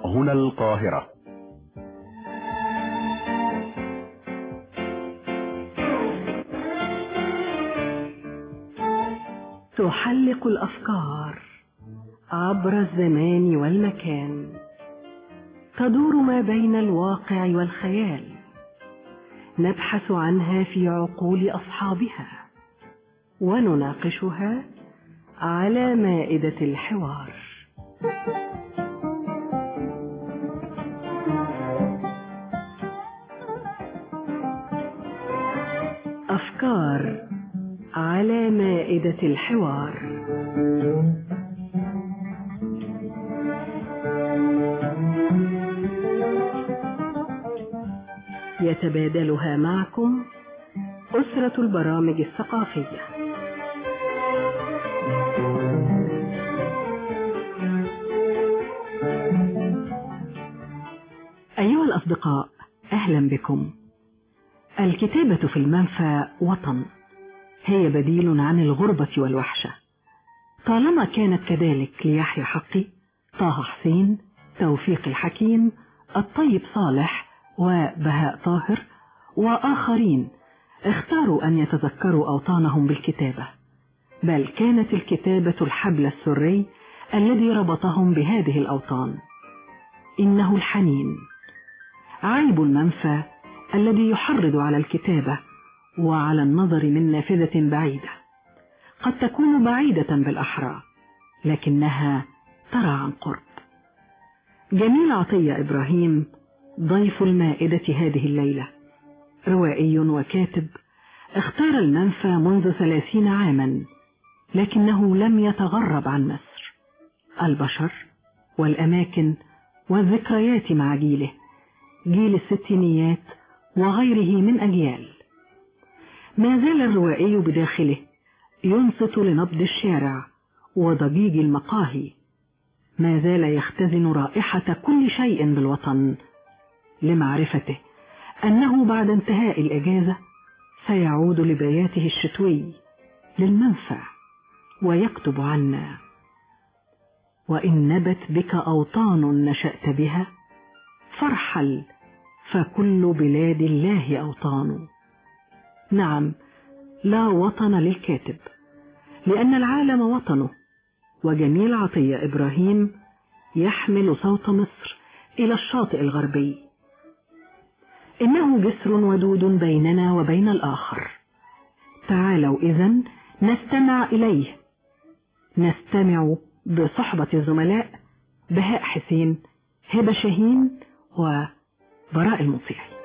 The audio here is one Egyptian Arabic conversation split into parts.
هنا القاهرة تحلق الأفكار عبر الزمان والمكان تدور ما بين الواقع والخيال نبحث عنها في عقول أصحابها ونناقشها على مائدة الحوار أفكار على مائدة الحوار يتبادلها معكم أسرة البرامج الثقافية أيها الأصدقاء أهلا بكم الكتابة في المنفى وطن هي بديل عن الغربة والوحشة طالما كانت كذلك ليحيى حقي طه حسين توفيق الحكيم الطيب صالح وبهاء طاهر وآخرين اختاروا أن يتذكروا أوطانهم بالكتابة بل كانت الكتابة الحبل السري الذي ربطهم بهذه الأوطان إنه الحنين عيب المنفى الذي يحرض على الكتابة وعلى النظر من نافذة بعيدة قد تكون بعيدة بالأحرى لكنها ترى عن قرب جميل عطية إبراهيم ضيف المائدة هذه الليلة روائي وكاتب اختار المنفى منذ ثلاثين عاما لكنه لم يتغرب عن مصر البشر والأماكن والذكريات مع جيله جيل الستينيات وغيره من أجيال ما زال الروائي بداخله ينصت لنبض الشارع وضجيج المقاهي ما زال يختزن رائحة كل شيء بالوطن لمعرفته أنه بعد انتهاء الإجازة سيعود لبياته الشتوي للمنفى ويكتب عنا وإن نبت بك أوطان نشأت بها فارحل فكل بلاد الله أوطان نعم لا وطن للكاتب لأن العالم وطنه وجميل عطية إبراهيم يحمل صوت مصر إلى الشاطئ الغربي إنه جسر ودود بيننا وبين الآخر تعالوا إذا نستمع إليه نستمع بصحبة الزملاء بهاء حسين هبة شاهين وبراء المطيعي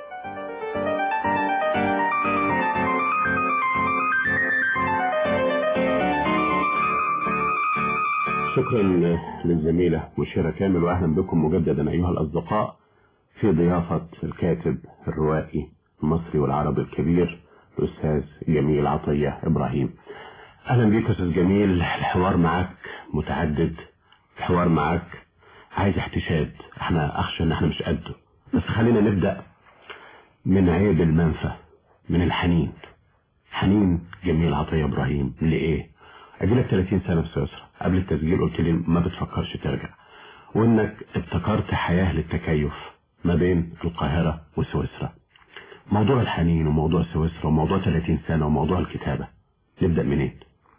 شكرا للزميلة مشيرة كامل وأهلا بكم مجددا أيها الأصدقاء في ضيافة الكاتب الروائي المصري والعربي الكبير الأستاذ جميل عطية إبراهيم أهلا بك أستاذ جميل الحوار معك متعدد الحوار معك عايز احتشاد احنا أخشى إن احنا مش قده بس خلينا نبدأ من عيب المنفى من الحنين حنين جميل عطية إبراهيم لإيه؟ أجيلك 30 سنة في سويسرا قبل التسجيل قلت لي ما بتفكرش ترجع وإنك ابتكرت حياة للتكيف ما بين القاهرة وسويسرا موضوع الحنين وموضوع سويسرا وموضوع 30 سنة وموضوع الكتابة نبدأ منين؟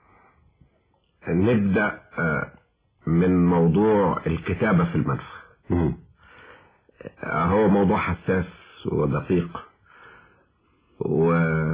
نبدأ آه، من موضوع الكتابة في المنفى مم. آه، هو موضوع حساس ودقيق و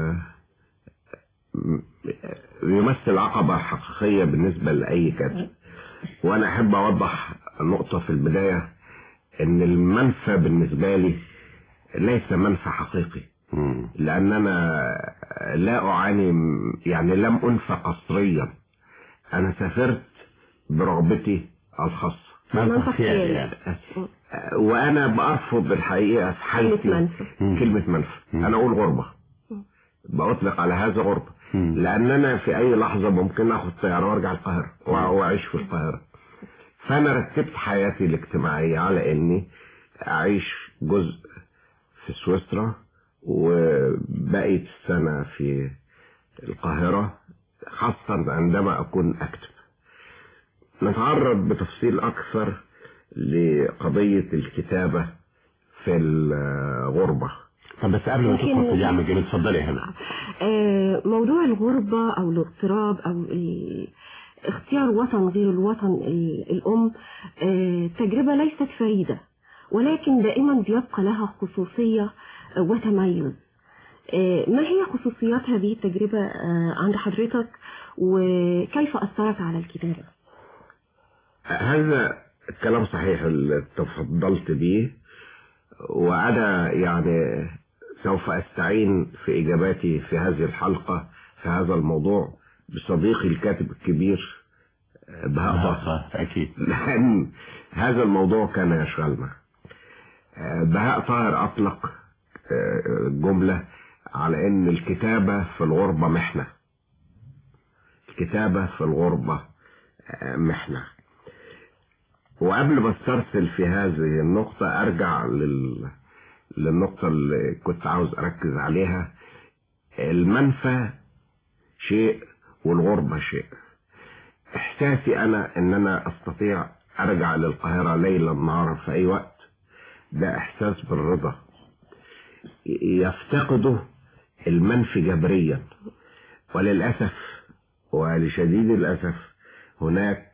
م- يمثل عقبة حقيقية بالنسبة لأي كاتب وأنا أحب أوضح نقطة في البداية إن المنفى بالنسبة لي ليس منفى حقيقي مم. لأن أنا لا أعاني يعني لم أنفى قصريا أنا سافرت برغبتي الخاصة منفى خيالي يعني وأنا بأرفض الحقيقة في حالتي كلمة منفى. مم. كلمة منفى مم. أنا أقول غربة بأطلق على هذا غربة مم. لأن أنا في أي لحظة ممكن أخد طيارة وأرجع القاهرة وأ- وأعيش في القاهرة فأنا رتبت حياتي الاجتماعية على إني أعيش جزء في سويسرا وبقيت السنة في القاهرة خاصة عندما أكون أكتب نتعرض بتفصيل أكثر لقضية الكتابة في الغربة طب بس قبل ما يمكن- تدخل في دي يا عم جميل اتفضلي يا هنا آه، موضوع الغربة أو الاغتراب أو ال- اختيار وطن غير الوطن ال- الأم آه، تجربة ليست فريدة ولكن دائما بيبقى لها خصوصية آه، وتميز آه، ما هي خصوصيات هذه التجربة آه، عند حضرتك وكيف أثرت على الكتابة؟ هذا الكلام صحيح اللي تفضلت به وأنا يعني سوف أستعين في إجاباتي في هذه الحلقة في هذا الموضوع بصديقي الكاتب الكبير بهاء طه صح اكيد لأن هذا الموضوع كان يشغلنا آه، بهاء طاهر أطلق آه، جملة على أن الكتابة في الغربة محنة الكتابة في الغربة آه، محنة وقبل ما استرسل في هذه النقطة أرجع لل... للنقطة اللي كنت عاوز أركز عليها المنفى شيء والغربة شيء احساسي انا ان انا استطيع ارجع للقاهرة ليلا نهارا في اي وقت ده احساس بالرضا يفتقده المنفي جبريا وللأسف ولشديد الأسف هناك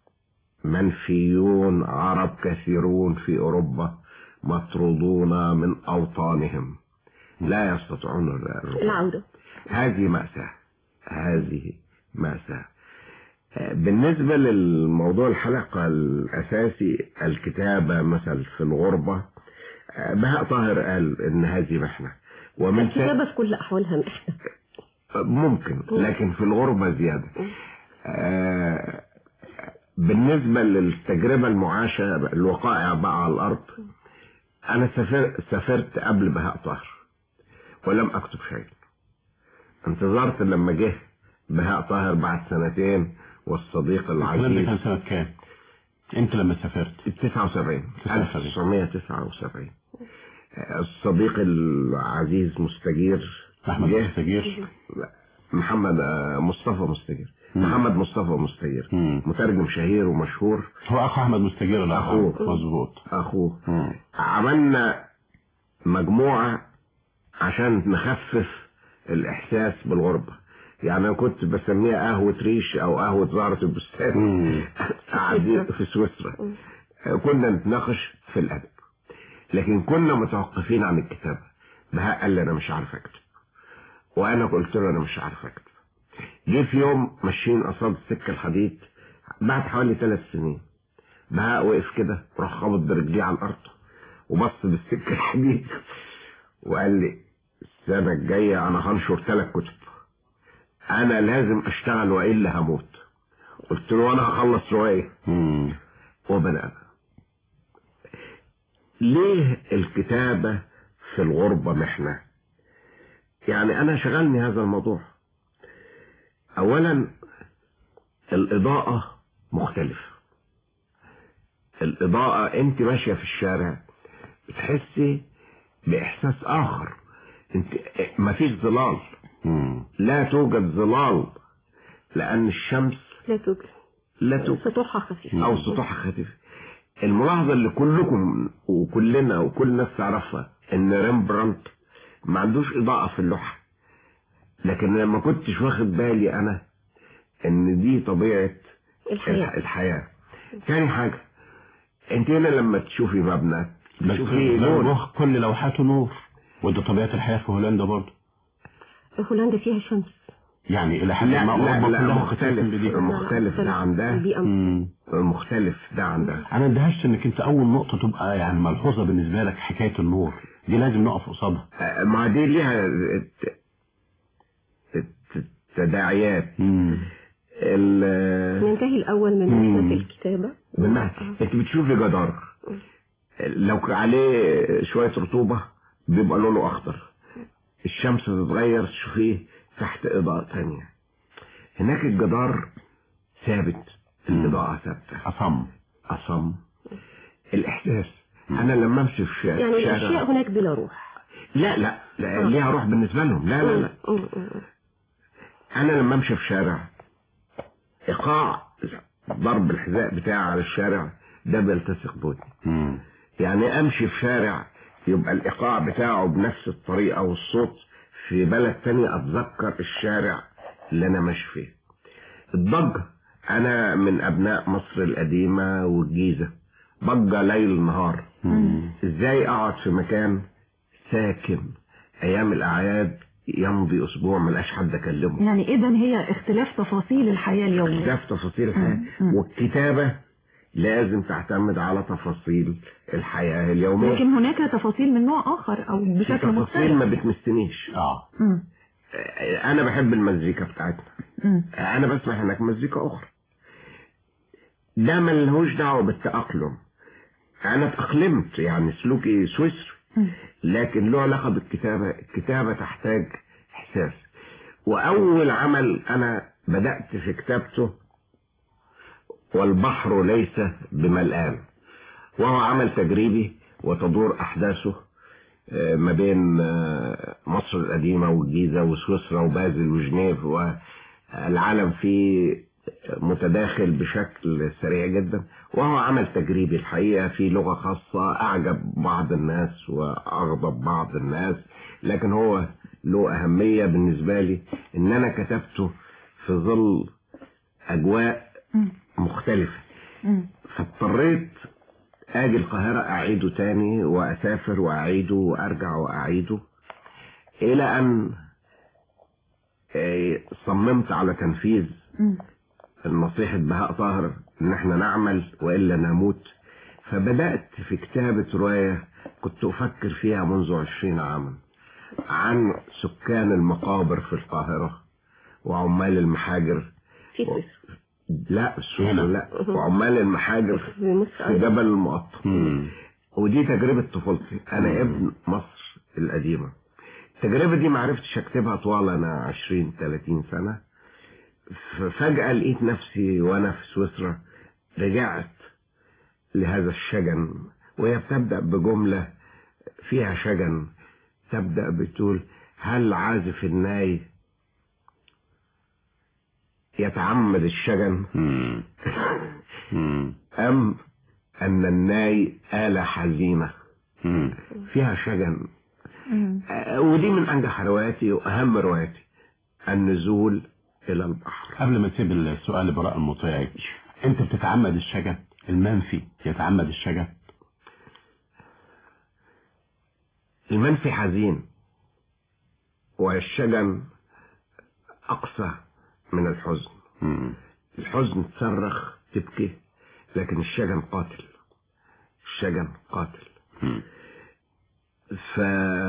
منفيون عرب كثيرون في أوروبا مطرودون من أوطانهم لا يستطيعون الرجوع العودة هذه مأساة هذه مأساة بالنسبة للموضوع الحلقة الأساسي الكتابة مثل في الغربة بهاء طاهر قال إن هذه محنة ومن الكتابة في كل أحوالها محنة ممكن لكن في الغربة زيادة آه، بالنسبة للتجربة المعاشة الوقائع بقى على الأرض أنا سافر سافرت قبل بهاء طاهر ولم أكتب شيء انتظرت لما جه بهاء طاهر بعد سنتين والصديق الكلام ده العزيز كان سنة كام؟ انت لما سافرت 79 79. 1979 الصديق العزيز مستجير احمد جه مستجير محمد آه، مصطفى مستجير مم. محمد مصطفى مستجير مم. مترجم شهير ومشهور هو اخو احمد مستجير ولا أخوه. مظبوط اخوه مم. عملنا مجموعة عشان نخفف الاحساس بالغربة يعني انا كنت بسميها قهوة ريش او قهوة زهرة البستان مم. قاعدين في سويسرا كنا نتناقش في الادب لكن كنا متوقفين عن الكتابة بهاء قال لي انا مش عارف اكتب وانا قلت له انا مش عارف اكتب جه في يوم ماشيين قصاد السكة الحديد بعد حوالي ثلاث سنين بهاء وقف كده وراح خبط برجليه على الارض وبص بالسكة الحديد وقال لي السنة الجاية انا هنشر ثلاث كتب انا لازم اشتغل والا هموت قلت له انا هخلص رواية مم. وبناء ليه الكتابة في الغربة محنة يعني انا شغلني هذا الموضوع اولا الاضاءة مختلفة الاضاءة انت ماشية في الشارع بتحسي باحساس اخر انت مفيش ظلال مم. لا توجد ظلال لان الشمس لا توجد لا توجد سطوحها خفيف او سطوحها خفيفه الملاحظه اللي كلكم وكلنا وكل الناس تعرفها ان ريمبرانت ما عندوش اضاءه في اللوحه لكن أنا ما كنتش واخد بالي انا ان دي طبيعه الحياة الحياه تاني حاجه انت هنا لما تشوفي مبنى بس تشوفي لون مخ كل لوحاته نور وده طبيعة الحياة في هولندا برضه هولندا فيها شمس يعني إلى حد لا ما لا أوروبا لا كلها مختلف بتتسم بدي. مختلف ده عن ده البيئة مم. مختلف ده عن ده أنا اندهشت إنك أنت أول نقطة تبقى يعني ملحوظة بالنسبة لك حكاية النور دي لازم نقف قصادها آه، ما دي ليها الت- الت- التداعيات مم. ال- ننتهي الأول من مم. محنة الكتابة بالمعنى انت بتشوفي جدار لو ك- عليه شوية رطوبة بيبقى لونه اخضر الشمس تتغير تشوفيه تحت اضاءة تانية هناك الجدار ثابت الاضاءة ثابتة أصم اصم الاحساس انا لما امشي في شارع يعني شارع- الأشياء هناك بلا روح لا لا, لا ليها روح بالنسبة لهم لا لا لا مم. مم. مم. انا لما امشي في شارع ايقاع ضرب الحذاء بتاعي على الشارع ده بيلتصق بودني مم. يعني امشي في شارع يبقى الايقاع بتاعه بنفس الطريقة والصوت في بلد تاني اتذكر الشارع اللي انا ماشي فيه الضجة انا من ابناء مصر القديمة والجيزة ضجة ليل نهار مم. ازاي اقعد في مكان ساكن ايام الاعياد يمضي اسبوع ملقاش حد اكلمه يعني اذا هي اختلاف تفاصيل الحياة اليومية ده في تفاصيل الحياة مم. والكتابة لازم تعتمد على تفاصيل الحياة اليومية لكن هناك تفاصيل من نوع اخر او في بشكل تفاصيل ما مختلف بتمسنيش اه مم. انا بحب المزيكا بتاعتنا مم. انا بسمع هناك مزيكا اخرى ده ملهوش دعوه بالتاقلم انا اتاقلمت يعني سلوكي سويسري مم. لكن له علاقه بالكتابه الكتابه تحتاج احساس واول عمل انا بدات في كتابته والبحر ليس بملآن وهو عمل تجريبي وتدور احداثه آه، ما بين آه، مصر القديمة والجيزة وسويسرا وبازل وجنيف والعالم فيه متداخل بشكل سريع جدا وهو عمل تجريبي الحقيقة في لغة خاصة أعجب بعض الناس وأغضب بعض الناس لكن هو له أهمية بالنسبة لي إن أنا كتبته في ظل أجواء مم. مختلفة مم. فاضطريت اجي القاهرة اعيده تاني واسافر واعيده وارجع واعيده الى ان آه، صممت على تنفيذ مم. نصيحة بهاء طاهر ان احنا نعمل والا نموت فبدأت في كتابة رواية كنت افكر فيها منذ عشرين عاما عن سكان المقابر في القاهرة وعمال المحاجر في سويسرا لا السوق هنا. لا وعمال المحاجر في مصر في جبل المقطم مم. ودي تجربة طفولتي أنا ابن مصر القديمة التجربة دي معرفتش أكتبها طوال أنا عشرين تلاتين سنة ففجأة لقيت نفسي وأنا في سويسرا رجعت لهذا الشجن وهي بتبدأ بجملة فيها شجن تبدأ بتقول هل عازف الناي يتعمد الشجن مم. مم. أم أن الناي آلة حزينة مم. فيها شجن مم. آه، ودي من أنجح رواياتي وأهم رواياتي النزول إلى البحر قبل ما تسيب السؤال لبراء المطيعي انت بتتعمد الشجن المنفي يتعمد الشجن المنفي حزين والشجن أقسى من الحزن مم. الحزن تصرخ تبكي لكن الشجن قاتل الشجن قاتل مم. ف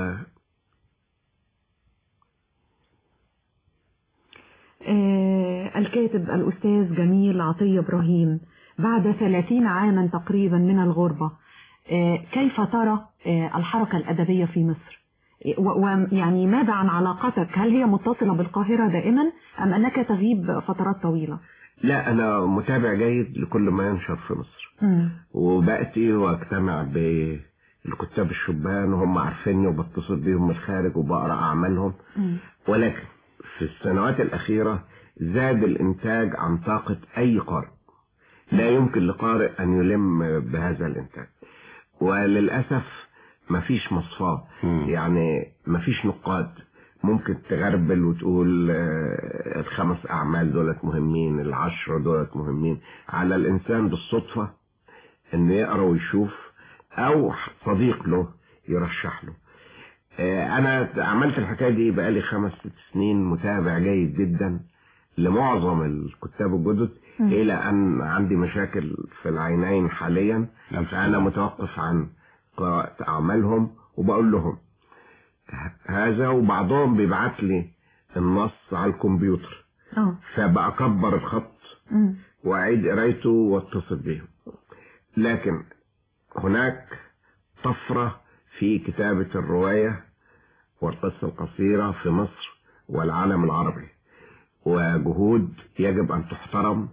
آه، الكاتب الأستاذ جميل عطية إبراهيم بعد ثلاثين عاما تقريبا من الغربة آه، كيف ترى آه، الحركة الأدبية في مصر ويعني ماذا عن علاقتك هل هي متصلة بالقاهرة دائما أم أنك تغيب فترات طويلة لا أنا متابع جيد لكل ما ينشر في مصر مم. وبأتي واجتمع بالكتاب الشبان وهم عارفيني وبتصل بيهم من الخارج وبقرا اعمالهم مم. ولكن في السنوات الاخيره زاد الانتاج عن طاقه اي قارئ لا يمكن لقارئ ان يلم بهذا الانتاج وللاسف مفيش مصفاه مم. يعني مفيش نقاد ممكن تغربل وتقول آه، الخمس اعمال دولت مهمين العشرة دولت مهمين على الانسان بالصدفة انه يقرا ويشوف او صديق له يرشح له آه، انا عملت الحكايه دي بقالي خمس ست سنين متابع جيد جدا لمعظم الكتاب الجدد مم. الى ان عندي مشاكل في العينين حاليا ألف فانا سلامة. متوقف عن قراءة اعمالهم وبقول لهم هذا وبعضهم بيبعت لي النص على الكمبيوتر اه فبأكبر الخط مم. واعيد قرايته واتصل بيهم لكن هناك طفرة في كتابة الرواية والقصة القصيرة في مصر والعالم العربي وجهود يجب أن تحترم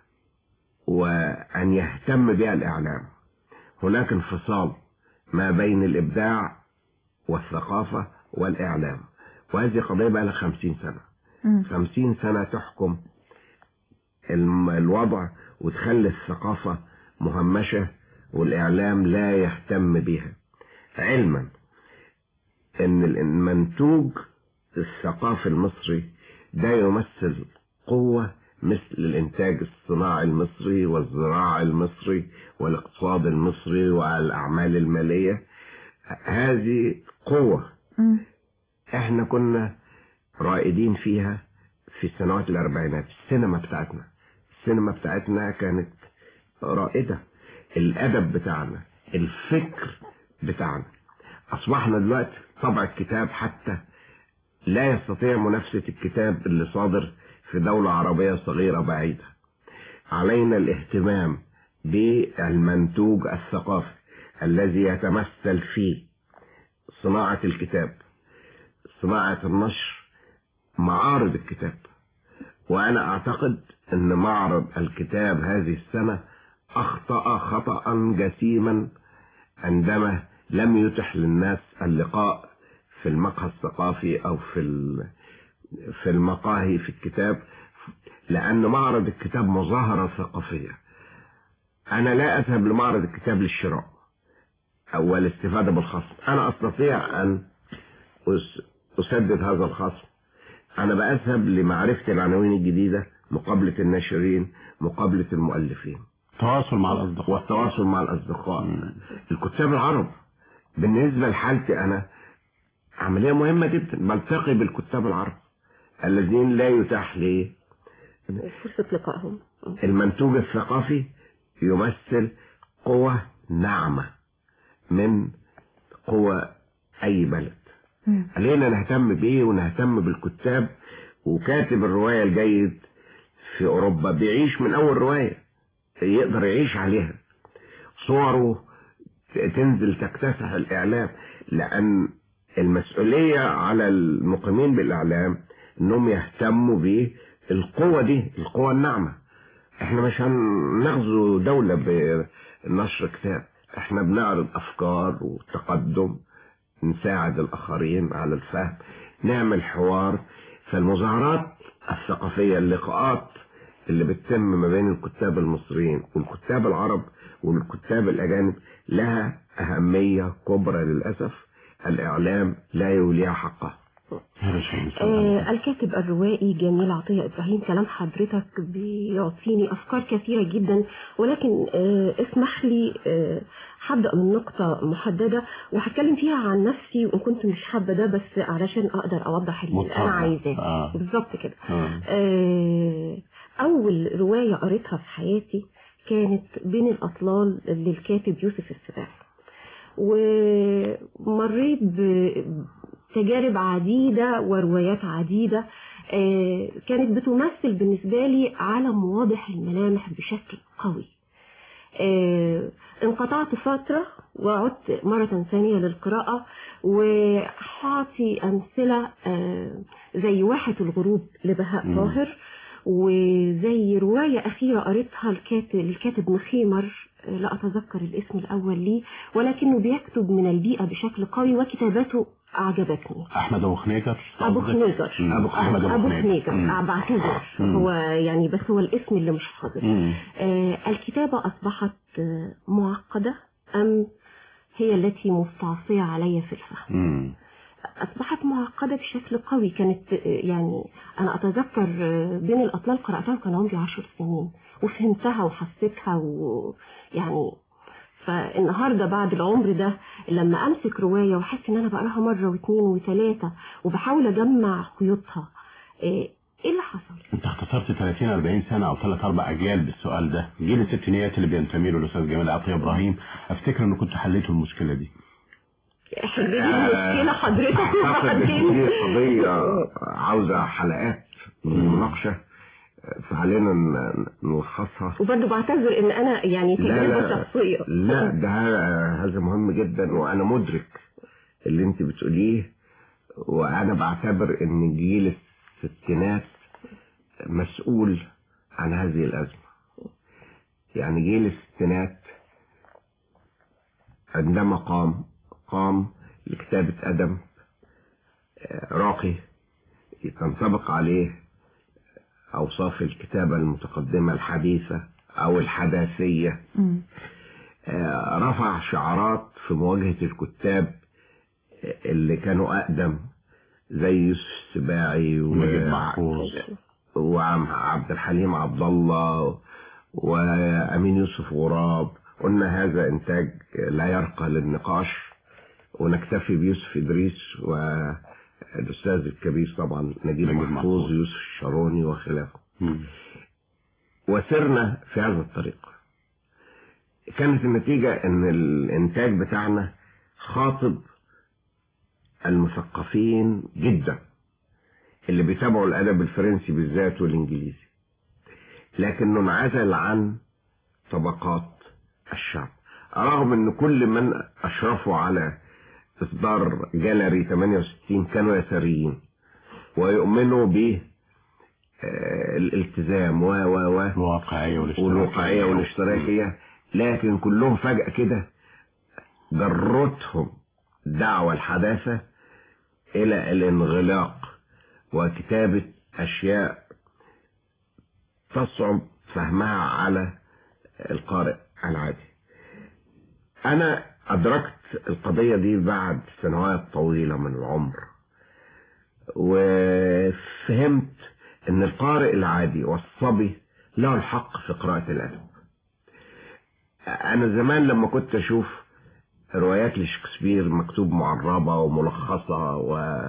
وأن يهتم بها الإعلام هناك انفصال ما بين الإبداع والثقافة والإعلام وهذه قضية بقى لها خمسين سنة مم. خمسين سنة تحكم الم- الوضع وتخلي الثقافة مهمشة والإعلام لا يهتم بها علما أن المنتوج الثقافي المصري ده يمثل قوة مثل الإنتاج الصناعي المصري والزراعي المصري والاقتصاد المصري والأعمال المالية هذه قوة مم. احنا كنا رائدين فيها في السنوات الأربعينات السينما بتاعتنا السينما بتاعتنا كانت رائدة الأدب بتاعنا الفكر بتاعنا أصبحنا دلوقتي طبع الكتاب حتى لا يستطيع منافسة الكتاب اللي صادر في دولة عربية صغيرة بعيدة علينا الاهتمام بالمنتوج الثقافي الذي يتمثل في صناعة الكتاب صناعة النشر معارض الكتاب وأنا أعتقد أن معرض الكتاب هذه السنة أخطأ خطأ جسيما عندما لم يتح للناس اللقاء في المقهى الثقافي أو في ال- في المقاهي في الكتاب لأن معرض الكتاب مظاهرة ثقافية أنا لا أذهب لمعرض الكتاب للشراء أو الاستفادة بالخصم أنا أستطيع أن أس- أسدد هذا الخصم أنا بأذهب لمعرفة العناوين الجديدة مقابلة الناشرين مقابلة المؤلفين تواصل مع الأصدقاء والتواصل مع الأصدقاء الكتاب العرب بالنسبة لحالتي أنا عملية مهمة جدا بلتقي بالكتاب العرب الذين لا يتاح لي فرصة لقائهم المنتوج الثقافي يمثل قوة ناعمة من قوة أي بلد مم. علينا نهتم بيه ونهتم بالكتاب وكاتب الرواية الجيد في أوروبا بيعيش من أول رواية يقدر يعيش عليها صوره تنزل تكتسح الإعلام لأن المسؤولية على المقيمين بالإعلام إنهم يهتموا بالقوة دي القوة الناعمة احنا مش هنغزو دولة بنشر كتاب احنا بنعرض أفكار وتقدم نساعد الآخرين على الفهم نعمل حوار فالمظاهرات الثقافية اللقاءات اللي بتتم ما بين الكتاب المصريين والكتاب العرب والكتاب الأجانب لها أهمية كبرى للأسف الإعلام لا يوليها حقها هذا شيء مسلم. آه الكاتب الروائي جميل عطية إبراهيم كلام حضرتك بيعطيني أفكار كثيرة جدا ولكن آه اسمح لي آه هبدأ من نقطة محددة وهتكلم فيها عن نفسي وإن كنت مش حابة ده بس علشان أقدر أوضح اللي مضطرة. أنا عايزاه آه. بالظبط كده آه. آه، أول رواية قريتها في حياتي كانت بين الأطلال للكاتب يوسف السباعي ومريت بتجارب عديدة وروايات عديدة آه، كانت بتمثل بالنسبة لي عالم واضح الملامح بشكل قوي آه، انقطعت فترة وعدت مرة ثانية للقراءة وحاعطي أمثلة آه، زي واحة الغروب لبهاء مم. طاهر وزي رواية أخيرة قريتها الكاتب الكاتب مخيمر آه، لا أتذكر الاسم الأول ليه ولكنه بيكتب من البيئة بشكل قوي وكتاباته أعجبتني أحمد أبو خنيجر أبو قصدك؟ خنيجر مم. أبو أحمد أبو أبو خنيجر خنيجر مم. آه، بعتذر مم. هو يعني بس هو الاسم اللي مش حاضر مم. آه، الكتابة أصبحت آه، معقدة أم هي التي مستعصية علي في الفهم مم. أصبحت معقدة بشكل قوي كانت آه، يعني أنا أتذكر آه، بين الأطلال قرأتها وكان عمري عشر سنين وفهمتها وحسيتها ويعني فالنهارده بعد العمر ده لما امسك روايه واحس ان انا بقراها مره واثنين وثلاثه وبحاول اجمع خيوطها ايه إيه اللي حصل؟ انت اختصرت 30 40 سنه او ثلاث اربع اجيال بالسؤال ده جيل الستينيات اللي بينتمي له الاستاذ جمال عطيه ابراهيم افتكر ان كنت حليته المشكله دي حل لي المشكله حضرتك أعتقد إن وبعدين دي قضية عاوزة حلقات من المناقشة فعلينا ن- نلخصها وبرضه بعتذر ان انا يعني لا تجربه لا شخصيه لا ده ه- هذا مهم جدا وانا مدرك اللي انت بتقوليه وانا بعتبر ان جيل الستينات مسؤول عن هذه الازمه يعني جيل الستينات عندما قام قام لكتابه ادب آه، راقي تنطبق عليه اوصاف الكتابه المتقدمه الحديثه او الحداثية مم. آه، رفع شعارات في مواجهة الكتاب اللي كانوا اقدم زي يوسف السباعي و- نجيب محفوظ وعم عبد الحليم عبد الله وامين يوسف غراب قلنا هذا انتاج لا يرقى للنقاش ونكتفي بيوسف ادريس والاستاذ الكبير طبعا نجيب نجيب محفوظ محفوظ. يوسف الشاروني وخلافه مم. وسرنا في هذا الطريق كانت النتيجة ان الانتاج بتاعنا خاطب المثقفين جدا اللي بيتابعوا الادب الفرنسي بالذات والانجليزي لكنه انعزل عن طبقات الشعب رغم ان كل من اشرفوا على اصدار جاليري 68 كانوا يساريين ويؤمنوا ب آه، الالتزام و و و الواقعية والاشتراكية والواقعية والاشتراكية لكن كلهم فجأة كده جرتهم دعوة الحداثة إلى الانغلاق وكتابة أشياء تصعب فهمها على القارئ العادي أنا أدركت القضية دي بعد سنوات طويلة من العمر وفهمت ان القارئ العادي والصبي له الحق في قراءة الأدب أنا زمان لما كنت أشوف روايات لشكسبير مكتوب معربة وملخصة و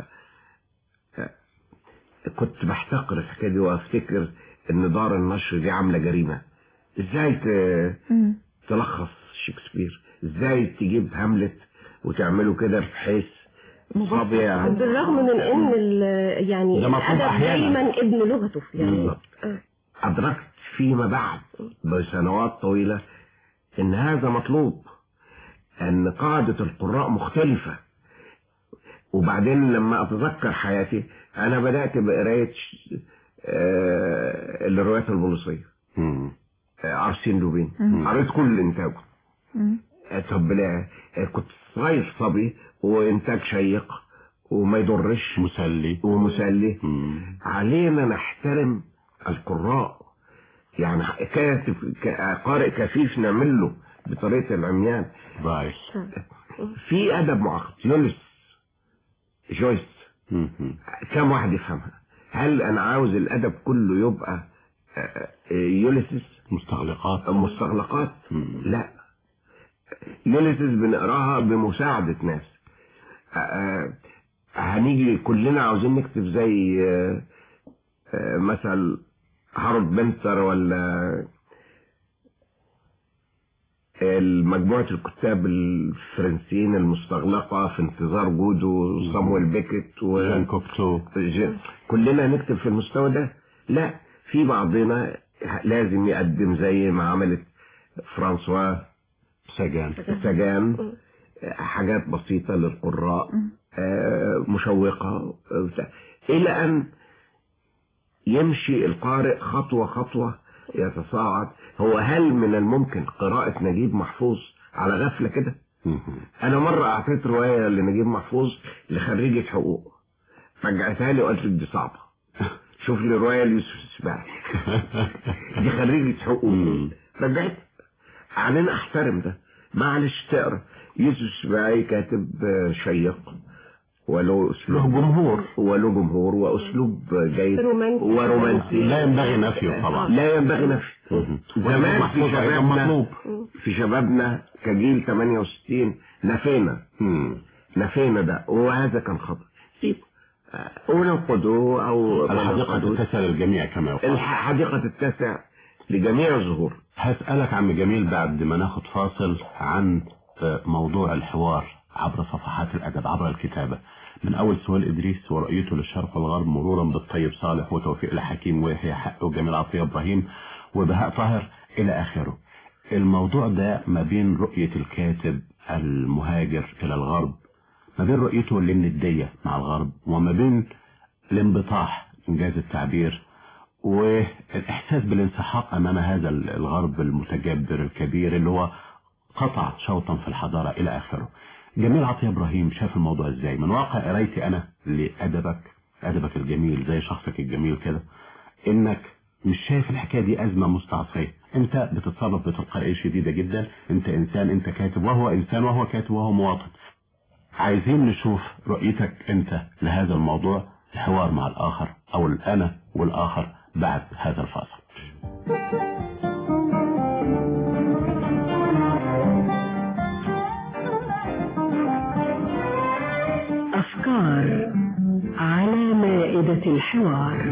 كنت بحتقر الحكاية دي وأفتكر إن دار النشر دي عاملة جريمة إزاي ت... مم. تلخص شكسبير إزاي تجيب هاملت وتعمله كده بحيث صبي يعني بالرغم من ان ال- يعني ده مطلوب الادب أحياناً. دايما ابن لغته يعني بالظبط. آه. أدركت فيما بعد بسنوات طويلة إن هذا مطلوب أن قاعدة القراء مختلفة وبعدين لما أتذكر حياتي أنا بدأت بقراية ش- آه، الروايات البوليسية مم. آه، أرسين لوبين مم. قريت كل إنتاجه مم. آه، طب لا آه، كنت صغير صبي وإنتاج شيق وما يضرش مسلي ومسلي مم. علينا نحترم القراء يعني كاتب ك- قارئ كفيف نعمل له بطريقة العميان بايس في أدب معقد يونس جويس مم. كم واحد يفهمها هل أنا عاوز الأدب كله يبقى آه، آه، يوليسيس مستغلقات مستغلقات مم. لا يوليسيس بنقراها بمساعدة ناس آه، آه، هنيجي كلنا عاوزين نكتب زي آه، آه، مثل هارولد بنتر ولا مجموعة الكتاب الفرنسيين المستغلقة في انتظار جودو وصامويل بيكت و... جان كوكتو ج- كلنا نكتب في المستوى ده لا في بعضنا لازم يقدم زي ما عملت فرانسوا سجان سجان حاجات بسيطة للقراء آه، مشوقة آه، بتاع. إلى أن يمشي القارئ خطوة خطوة يتصاعد هو هل من الممكن قراءة نجيب محفوظ على غفلة كده مم. أنا مرة أعطيت رواية لنجيب محفوظ لخريجة حقوق رجعتها لي وقالت لي دي صعبة شوف لي رواية ليوسف السباعي دي خريجة حقوق مم. رجعت علينا احترم ده معلش تقرا يوسف السباعي كاتب آه، شيق وله اسلوب له جمهور. وله جمهور واسلوب جيد رومانسي. ورومانسي لا ينبغي نفيه طبعا لا ينبغي نفي مم. زمان في محفوظ أيضا شبابنا مطلوب في شبابنا كجيل 68 نفينا مم. نفينا ده وهذا كان خطأ سيبه آه، وننقده او الحديقة وننقده. تتسع للجميع كما يقال الح- حديقة التاسع لجميع الظهور هسألك عم جميل بعد ما ناخد فاصل عن آه، موضوع الحوار عبر صفحات الأدب عبر الكتابة من أول سهيل إدريس ورؤيته للشرق والغرب مرورا بالطيب صالح وتوفيق الحكيم ويحيى حق وجميل عطية إبراهيم وبهاء طاهر إلى آخره الموضوع ده ما بين رؤية الكاتب المهاجر إلى الغرب ما بين رؤيته للندية مع الغرب وما بين الانبطاح إنجاز التعبير والإحساس بالانسحاق أمام هذا الغرب المتجبر الكبير اللي هو قطع شوطا في الحضارة إلى آخره جميل عطية إبراهيم شاف الموضوع إزاي من واقع قرايتي أنا لأدبك أدبك الجميل زي شخصك الجميل كده إنك مش شايف الحكايه دي ازمه مستعصيه انت بتتصرف بتلقائيه شديده جدا انت انسان انت كاتب وهو انسان وهو كاتب وهو مواطن عايزين نشوف رؤيتك انت لهذا الموضوع الحوار مع الاخر او الانا والاخر بعد هذا الفاصل أفكار على مائدة الحوار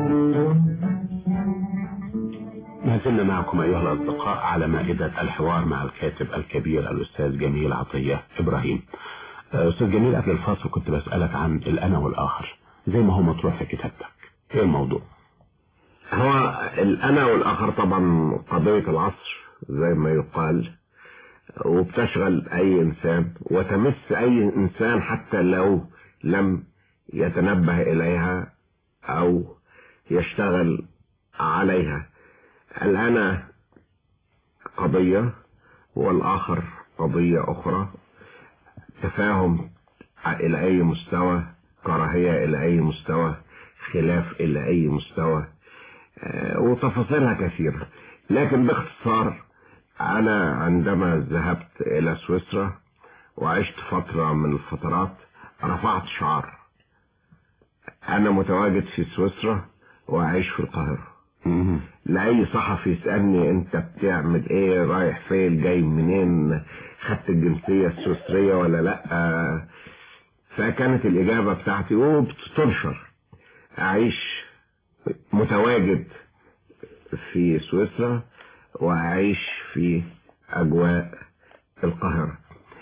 ما زلنا معكم أيها الأصدقاء على مائدة الحوار مع الكاتب الكبير الأستاذ جميل عطية إبراهيم أستاذ جميل قبل الفاصل كنت بسألك عن الأنا والآخر زي ما هو مطروح في كتابتك إيه الموضوع؟ هو الأنا والآخر طبعا قضية العصر زي ما يقال وبتشغل أي إنسان وتمس أي إنسان حتى لو لم يتنبه إليها أو يشتغل عليها الأنا قضية والآخر قضية أخرى تفاهم إلى أي مستوى كراهية إلى أي مستوى خلاف إلى أي مستوى آه، وتفاصيلها كثيرة لكن باختصار أنا عندما ذهبت إلى سويسرا وعشت فترة من الفترات رفعت شعار أنا متواجد في سويسرا وأعيش في القاهرة مم. لأي صحفي يسألني أنت بتعمل إيه رايح فين جاي منين خدت الجنسية السويسرية ولا لأ فكانت الإجابة بتاعتي وبتنشر أعيش متواجد في سويسرا وأعيش في أجواء القاهرة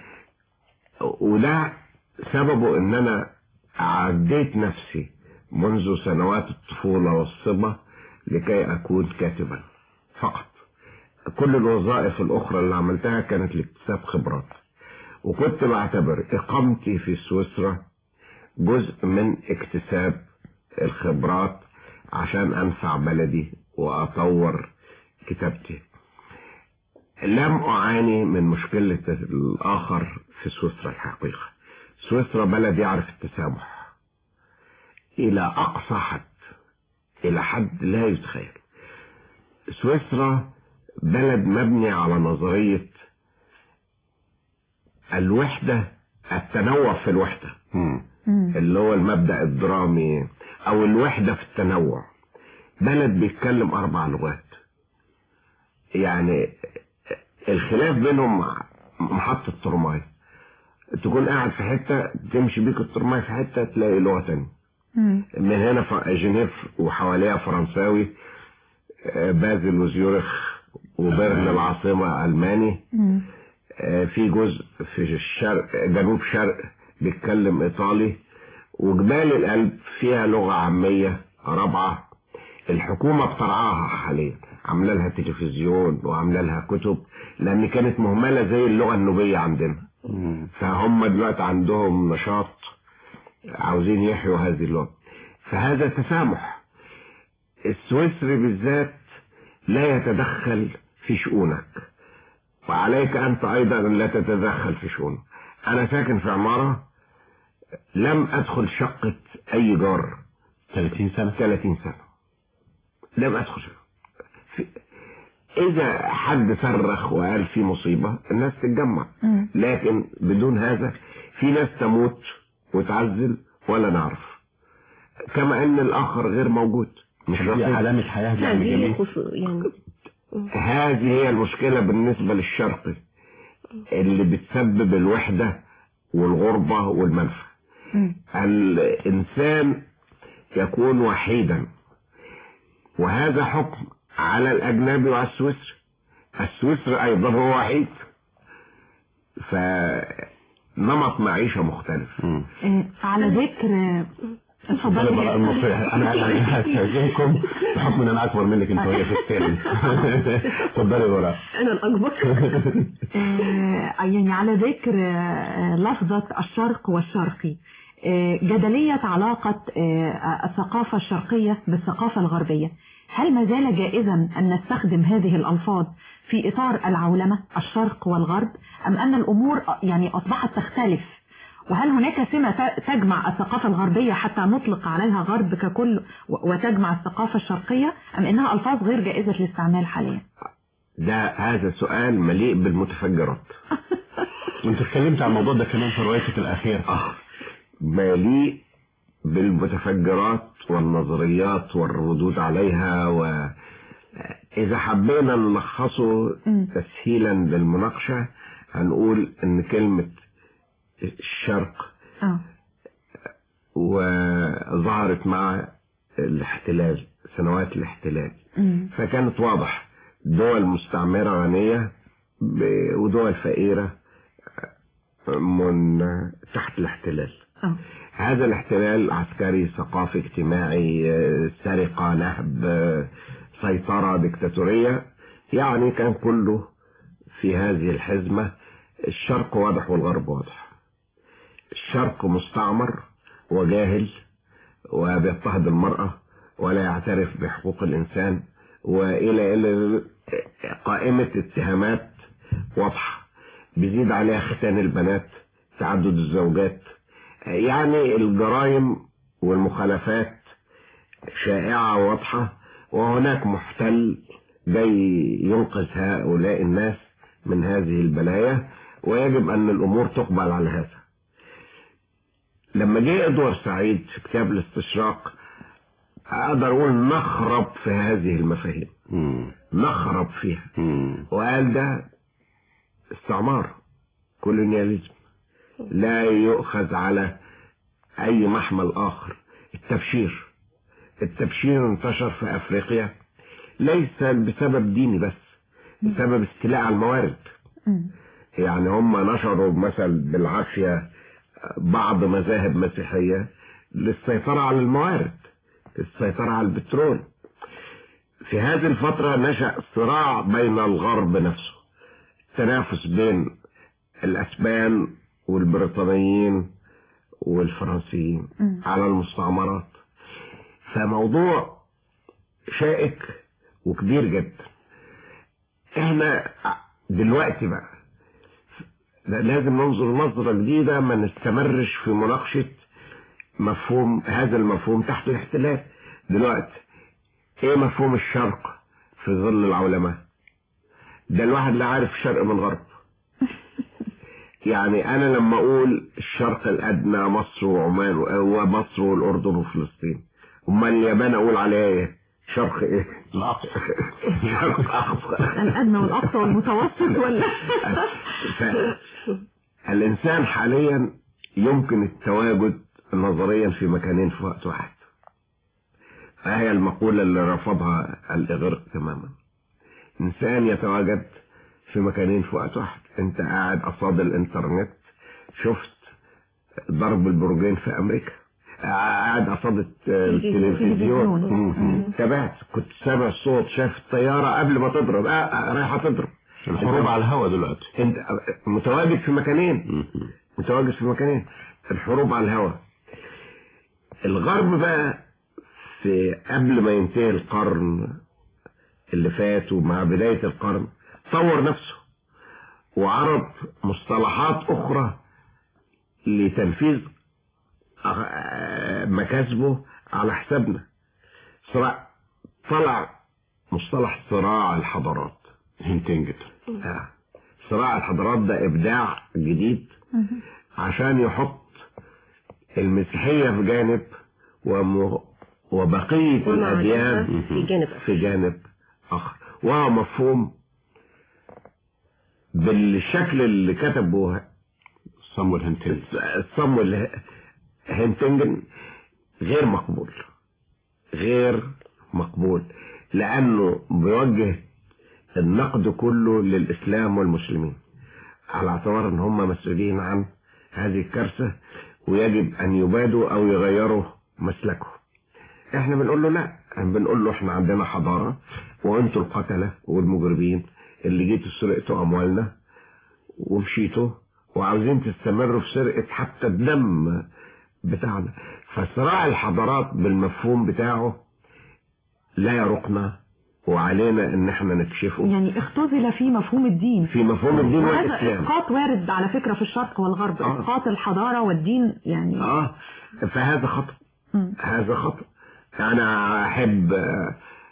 وده سببه ان انا عديت نفسي منذ سنوات الطفولة والصبا لكي اكون كاتبا فقط كل الوظائف الاخرى اللي عملتها كانت لاكتساب خبرات وكنت بعتبر اقامتي في سويسرا جزء من اكتساب الخبرات عشان انفع بلدي واطور كتابتي لم أعاني من مشكلة الآخر في سويسرا الحقيقة سويسرا بلد يعرف التسامح إلى أقصى حد إلى حد لا يتخيل سويسرا بلد مبني على نظرية الوحدة التنوع في الوحدة مم. اللي هو المبدأ الدرامي أو الوحدة في التنوع بلد بيتكلم أربع لغات يعني الخلاف بينهم محطة ترماي تكون قاعد في حتة تمشي بيك الترماي في حتة تلاقي لغة تانية من هنا ف- جنيف وحواليها فرنساوي آه، بازل وزيورخ وبرن العاصمة ألماني آه، في جزء في الشرق جنوب شرق بيتكلم إيطالي وجبال القلب فيها لغة عامية رابعة الحكومة بترعاها حاليا عاملة لها تلفزيون وعاملة لها كتب لأن كانت مهملة زي اللغة النوبية عندنا مم. فهم دلوقتي عندهم نشاط عاوزين يحيوا هذه اللغة فهذا تسامح السويسري بالذات لا يتدخل في شؤونك وعليك أنت أيضا أن لا تتدخل في شؤونه أنا ساكن في عمارة لم أدخل شقة أي جار 30 سنة 30 سنة لم أدخل شقة. في- إذا حد صرخ وقال في مصيبة الناس تتجمع لكن بدون هذا في ناس تموت وتعزل ولا نعرف كما ان الاخر غير موجود مش دي رصيد. علامة حياة دي يعني هذه جميل خصو- يعني هذه هي المشكلة بالنسبة للشرقي اللي بتسبب الوحدة والغربة والمنفى الإنسان يكون وحيدا وهذا حكم على الأجنبي وعلى السويسري السويسري أيضا هو وحيد فنمط معيشة مختلف مم. آه، على ذكر آه، اتفضلي اتفضلي بقى المصيح انا يعني هستاذنكم بحكم ان انا اكبر منك انت وهي في السن اتفضلي يا براء انا الاكبر آه، يعني على ذكر آه، لفظة الشرق والشرقي آه، جدلية علاقة آه، الثقافة الشرقية بالثقافة الغربية هل ما زال جائزا أن نستخدم هذه الألفاظ في إطار العولمة الشرق والغرب أم أن الأمور يعني أصبحت تختلف وهل هناك سمة ت- تجمع الثقافة الغربية حتى نطلق عليها غرب ككل و- وتجمع الثقافة الشرقية أم إنها ألفاظ غير جائزة الاستعمال حاليا ده هذا سؤال مليء بالمتفجرات انت اتكلمت عن الموضوع ده كمان في روايتك الأخيرة آه مليء بالمتفجرات والنظريات والردود عليها وإذا حبينا نلخصه مم. تسهيلا للمناقشة هنقول إن كلمة الشرق آه. وظهرت مع الاحتلال سنوات الاحتلال مم. فكانت واضح دول مستعمرة غنية ب- ودول فقيرة من تحت الاحتلال آه. هذا الاحتلال عسكري ثقافي اجتماعي آه، سرقة نهب آه، سيطرة ديكتاتورية يعني كان كله في هذه الحزمة الشرق واضح والغرب واضح الشرق مستعمر وجاهل وبيضطهد المرأة ولا يعترف بحقوق الإنسان وإلى إلى قائمة اتهامات واضحة بيزيد عليها ختان البنات تعدد الزوجات يعني الجرائم والمخالفات شائعة واضحة وهناك محتل جاي ينقذ هؤلاء الناس من هذه البلايا ويجب أن الأمور تقبل على هذا لما جه ادوار سعيد في كتاب الاستشراق اقدر اقول نخرب في هذه المفاهيم مم. نخرب فيها مم. وقال ده استعمار كولونياليزم لا يؤخذ على اي محمل اخر التبشير التبشير انتشر في افريقيا ليس بسبب ديني بس بسبب استيلاء على الموارد مم. يعني هم نشروا مثل بالعافية بعض مذاهب مسيحية للسيطرة على الموارد للسيطرة على البترول في هذه الفترة نشأ صراع بين الغرب نفسه تنافس بين الأسبان والبريطانيين والفرنسيين مم. على المستعمرات فموضوع شائك وكبير جدا احنا دلوقتي بقى لا- لازم ننظر نظرة جديدة ما نستمرش في مناقشة مفهوم هذا المفهوم تحت الاحتلال دلوقتي ايه مفهوم الشرق في ظل العولمة ده الواحد لا عارف الشرق من الغرب يعني انا لما اقول الشرق الادنى مصر وعمان ومصر والاردن وفلسطين امال اليابان اقول عليها ايه شرق ايه الأقصى شرق اقصى الأدنى والأقصى والمتوسط ولا ف- الإنسان حاليا يمكن التواجد نظريا في مكانين في وقت واحد فهي المقولة اللي رفضها الإغريق تماما إنسان يتواجد في مكانين في وقت واحد أنت قاعد قصاد الإنترنت شفت ضرب البرجين في أمريكا قاعد قصاد الت- التلفزيون مم. تابعت كنت سامع الصوت شايف الطيارة قبل ما تضرب آه، آه، رايحة تضرب الحروب على الهوا دلوقتي انت متواجد في مكانين مم. متواجد في مكانين الحروب على الهواء الغرب بقى في قبل ما ينتهي القرن اللي فات ومع بداية القرن طور نفسه وعرض مصطلحات أخرى لتنفيذ أغ- مكاسبه على حسابنا صراع طلع مصطلح صراع الحضارات هنتنجت آه. صراع الحضارات ده إبداع جديد عشان يحط المسيحية في جانب وم... وبقية الأديان في جانب آخر. في جانب آخر وهو مفهوم بالشكل اللي كتبه صمويل هنتنجت صمويل هنتنجن غير مقبول غير مقبول لأنه بيوجه النقد كله للإسلام والمسلمين على اعتبار ان هم مسؤولين عن هذه الكارثة ويجب ان يبادوا او يغيروا مسلكهم احنا بنقول له لا احنا بنقول له احنا عندنا حضارة وانتوا القتلة والمجرمين اللي جيتوا سرقتوا اموالنا ومشيتوا وعاوزين تستمروا في سرقة حتى الدم بتاعنا فصراع الحضارات بالمفهوم بتاعه لا يرقنا وعلينا ان احنا نكشفه يعني اختزل فيه مفهوم الدين في مفهوم الدين وهذا والاسلام اسقاط وارد على فكرة في الشرق والغرب آه. اسقاط الحضارة والدين يعني اه فهذا خطأ مم. هذا خطأ انا احب آه،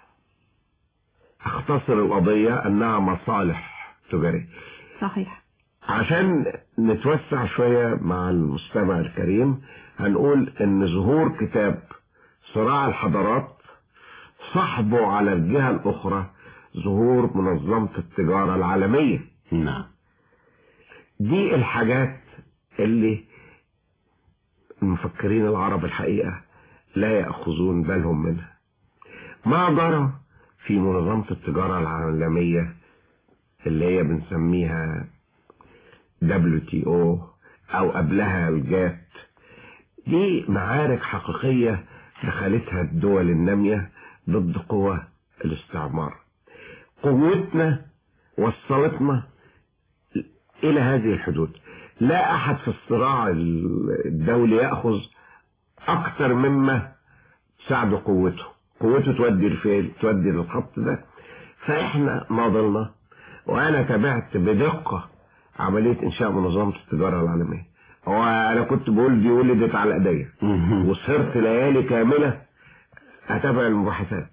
اختصر القضية انها مصالح تجارية صحيح عشان نتوسع شوية مع المستمع الكريم هنقول ان ظهور كتاب صراع الحضارات صاحبه على الجهة الاخرى ظهور منظمة التجارة العالمية نعم دي الحاجات اللي المفكرين العرب الحقيقة لا يأخذون بالهم منها ما جرى في منظمة التجارة العالمية اللي هي بنسميها WTO أو قبلها الجات دي معارك حقيقية دخلتها الدول النامية ضد قوى الاستعمار قوتنا وصلتنا إلى هذه الحدود لا أحد في الصراع الدولي يأخذ أكثر مما ساعد قوته قوته تودي لفين تودي للخط ده فإحنا ناضلنا وأنا تابعت بدقة عملية إنشاء منظمة التجارة العالمية هو أنا كنت بقول دي ولدت على إيديا مهم. وسهرت ليالي كاملة أتابع المباحثات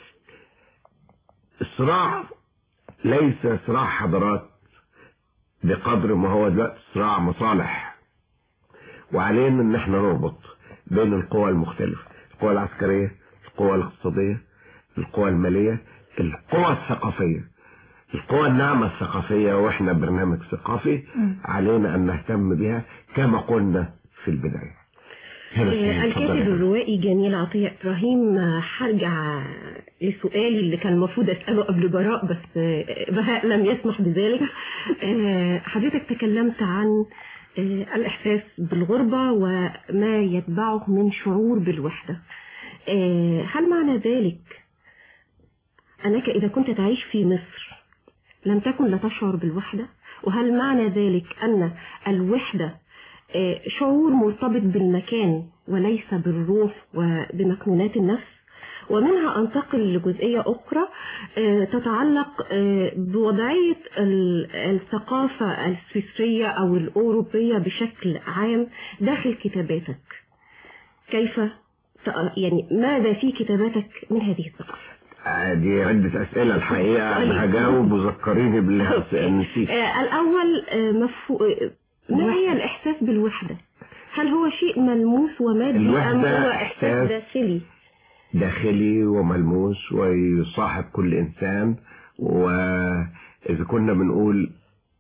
الصراع ليس صراع حضارات بقدر ما هو دلوقتي صراع مصالح وعلينا ان احنا نربط بين القوى المختلفة القوى العسكرية القوى الاقتصادية القوى المالية القوى الثقافية القوى الناعمة الثقافية واحنا برنامج ثقافي علينا ان نهتم بها كما قلنا في البداية هلا آه، فين؟ اتفضل الكاتب يا فندم. الروائي جميل عطية إبراهيم آه، هرجع لسؤالي اللي كان المفروض أسأله قبل براء بس آه، بهاء لم يسمح بذلك آه، حضرتك تكلمت عن آه، الإحساس بالغربة وما يتبعه من شعور بالوحدة آه، هل معنى ذلك أنك إذا كنت تعيش في مصر لم تكن لا تشعر بالوحدة وهل معنى ذلك أن الوحدة آه، شعور مرتبط بالمكان وليس بالروح وبمكنونات النفس ومنها أنتقل لجزئية أخرى آه، تتعلق آه، بوضعية ال- الثقافة السويسرية أو الأوروبية بشكل عام داخل كتاباتك كيف ت- يعني ماذا في كتاباتك من هذه الثقافة؟ آه، دي عدة أسئلة الحقيقة أنا هجاوب وذكريني بالله نسيت آه، الأول آه، مفهو... آه، ما هي الإحساس بالوحدة؟ هل هو شيء ملموس ومادي أم الوحدة هو إحساس إحساس- داخلي؟ داخلي وملموس ويصاحب كل إنسان وإذا كنا بنقول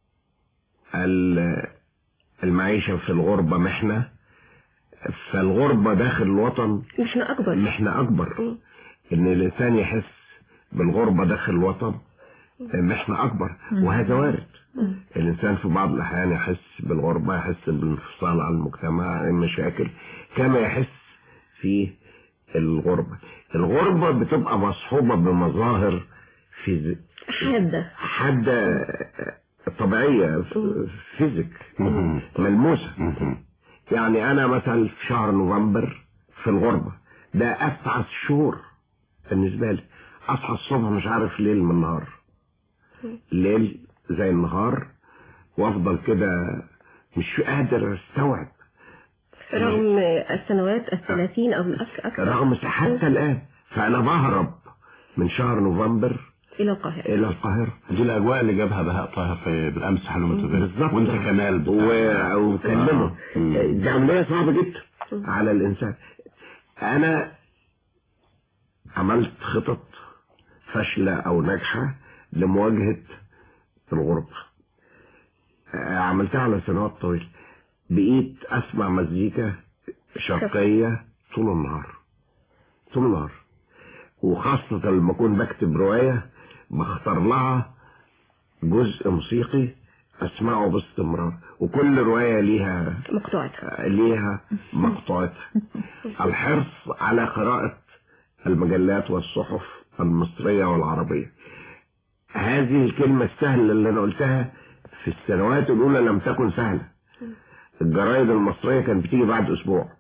ال- المعيشة في الغربة محنة فالغربة داخل الوطن نحن أكبر محنة أكبر م. إن الإنسان يحس بالغربة داخل الوطن محنة أكبر وهذا وارد الإنسان في بعض الأحيان يحس بالغربة يحس بالانفصال عن المجتمع المشاكل كما يحس في الغربة الغربة بتبقى مصحوبة بمظاهر في حادة حادة طبيعية فيزيك مهم. ملموسة مهم. يعني أنا مثلا في شهر نوفمبر في الغربة ده أسعد شهور بالنسبة لي أصحى الصبح مش عارف ليل من نهار الليل زي النهار وأفضل كده مش قادر أستوعب رغم السنوات الثلاثين أو الأك- أكثر رغم حتى الآن فأنا بهرب من شهر نوفمبر إلى القاهرة إلى القاهرة دي الأجواء اللي جابها بهاء طاهر في بالأمس حلومة تبارك بالظبط. وأنت كمال بتاع- و- وكلمه مم. دي عملية صعبة جدا على الإنسان أنا عملت خطط فاشلة أو ناجحة لمواجهة الغربة آه، عملتها على سنوات طويلة بقيت أسمع مزيكا شرقية طول النهار طول النهار وخاصة لما أكون بكتب رواية بختار لها جزء موسيقي أسمعه باستمرار وكل رواية ليها مقطوعتها ليها مقطوعتها الحرص على قراءة المجلات والصحف المصرية والعربية هذه الكلمة السهلة اللي أنا قلتها في السنوات الأولى لم تكن سهلة الجرايد المصرية كانت بتيجي بعد أسبوع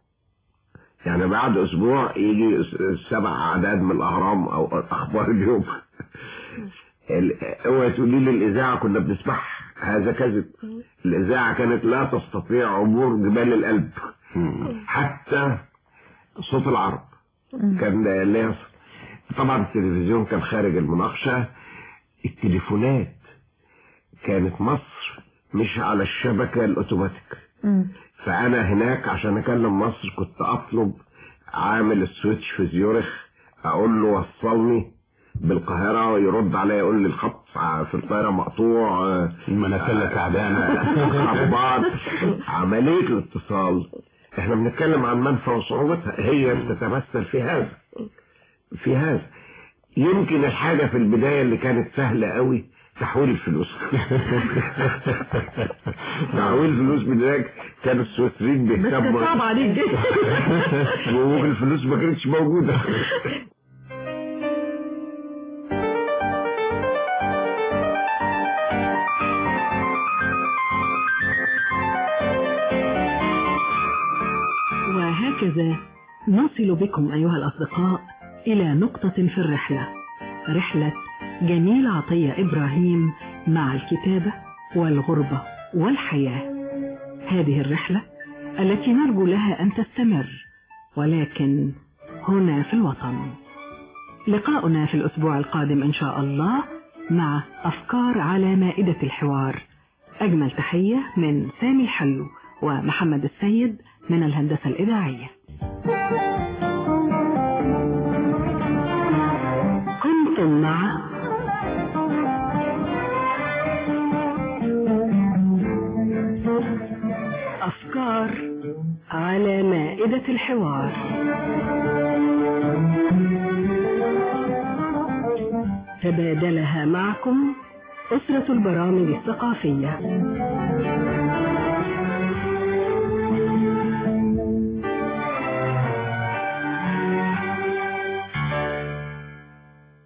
يعني بعد أسبوع يجي س- سبع أعداد من الأهرام أو أخبار اليوم ال- اوعي تقولي لي الاذاعه كنا بنسمعها هذا كذب الاذاعه كانت لا تستطيع عبور جبال القلب حتى صوت العرب كان لا يصل طبعا التلفزيون كان خارج المناقشه التليفونات كانت مصر مش على الشبكه الاوتوماتيك فانا هناك عشان اكلم مصر كنت اطلب عامل السويتش في زيورخ اقول له وصلني بالقاهرة يرد عليا يقول لي الخط في القاهرة مقطوع المنافلة تعبانة خباط عملية الاتصال احنا بنتكلم عن منفى وصعوبتها هي بتتمثل في هذا في هذا يمكن الحاجة في البداية اللي كانت سهلة قوي تحويل الفلوس تحويل الفلوس من هناك كانوا السويسريين بس بيهتموا صعب عليك جدا والفلوس ما كانتش موجودة وهكذا نصل بكم أيها الأصدقاء إلى نقطة في الرحلة رحلة جميل عطية إبراهيم مع الكتابة والغربة والحياة هذه الرحلة التي نرجو لها أن تستمر ولكن هنا في الوطن لقاؤنا في الأسبوع القادم إن شاء الله مع أفكار على مائدة الحوار أجمل تحية من سامي الحلو ومحمد السيد من الهندسة الإذاعية كنتم مع أفكار على مائدة الحوار تبادلها معكم أسرة البرامج الثقافية